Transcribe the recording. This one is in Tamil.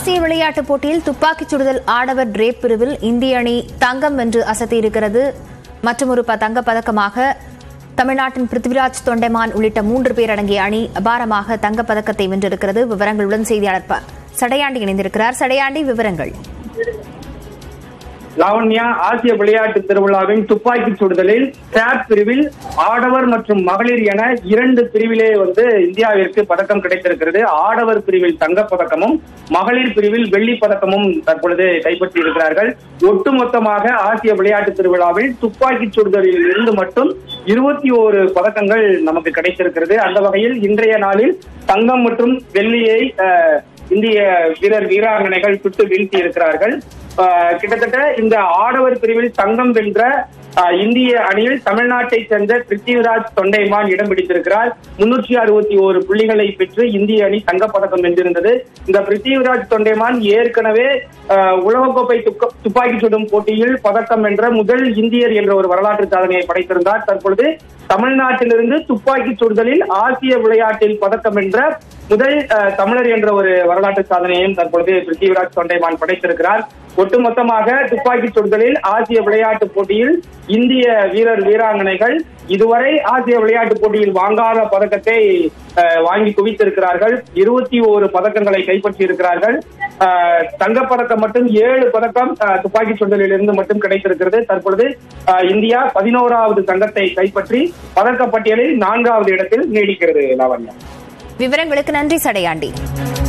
ஆசிய விளையாட்டுப் போட்டியில் துப்பாக்கிச் சுடுதல் ஆடவர் ரேப் பிரிவில் இந்திய அணி தங்கம் வென்று அசத்தியிருக்கிறது மற்றொரு ப- தங்கப் பதக்கமாக தமிழ்நாட்டின் பிருத்திவிராஜ் தொண்டைமான் உள்ளிட்ட மூன்று பேர் அடங்கிய அணி அபாரமாக தங்கப் பதக்கத்தை வென்றிருக்கிறது விவரங்களுடன் செய்தியாளர் ப. சடையாண்டி இணைந்திருக்கிறார் சடையாண்டி விவரங்கள் லாவண்யா ஆசிய விளையாட்டு திருவிழாவின் துப்பாக்கி சுடுதலில் டிராப் பிரிவில் ஆடவர் மற்றும் மகளிர் என இரண்டு பிரிவிலே வந்து இந்தியாவிற்கு பதக்கம் கிடைத்திருக்கிறது ஆடவர் பிரிவில் தங்கப் பதக்கமும் மகளிர் பிரிவில் வெள்ளி பதக்கமும் தற்பொழுது கைப்பற்றி இருக்கிறார்கள் ஒட்டுமொத்தமாக ஆசிய விளையாட்டு திருவிழாவில் துப்பாக்கி சுடுதலில் இருந்து மட்டும் இருபத்தி ஓரு பதக்கங்கள் நமக்கு கிடைத்திருக்கிறது அந்த வகையில் இன்றைய நாளில் தங்கம் மற்றும் வெள்ளியை அஹ், இந்திய வீரர் வீராங்கனைகள் சுட்டு வீழ்த்தி இருக்கிறார்கள் ஆஹ் கிட்டத்தட்ட இந்த ஆடவர் பிரிவில் தங்கம் வென்ற ஆஹ் இந்திய அணியில் தமிழ்நாட்டை சேர்ந்த பிருத்திவிராஜ் தொண்டைமான் இடம் பிடித்திருக்கிறார் முன்னூற்றி அறுபத்தி ஓரு புள்ளிகளை பெற்று இந்திய அணி தங்கப்பதக்கம் வென்றிருந்தது இந்த பிருத்திவிராஜ் தொண்டைமான் ஏற்கனவே ஆஹ் உலகக்கோப்பை துக்க- துப்பாக்கி சுடும் போட்டியில் பதக்கம் வென்ற முதல் இந்தியர் என்ற ஒரு வரலாற்று சாதனையை படைத்திருந்தார் தற்பொழுது தமிழ்நாட்டிலிருந்து துப்பாக்கி சுடுதலில் ஆசிய விளையாட்டில் பதக்கம் வென்ற முதல் அஹ், தமிழர் என்ற ஒரு வரலாற்று சாதனையையும் தற்பொழுது பிருத்திவிராஜ் தொண்டைமான் படைத்திருக்கிறார் ஒட்டுமொத்தமாக துப்பாக்கி சுடுதலில் ஆசிய விளையாட்டு போட்டியில் இந்திய வீரர் வீராங்கனைகள் இதுவரை ஆசிய விளையாட்டு போட்டியில் வாங்காத பதக்கத்தை அஹ், வாங்கி குவித்திருக்கிறார்கள் இருபத்தி ஓரு பதக்கங்களை கைப்பற்றி இருக்கிறார்கள் அஹ், தங்கப்பதக்கம் மட்டும் ஏழு பதக்கம் அஹ், துப்பாக்கி சுடுதலில் இருந்து மட்டும் கிடைத்திருக்கிறது தற்பொழுது அஹ், இந்தியா பதினோராவது தங்கத்தை கைப்பற்றி பதக்கப்பட்டியலில் நான்காவது இடத்தில் நீடிக்கிறது லாவண்யா விவரங்களுக்கு நன்றி சடையாண்டி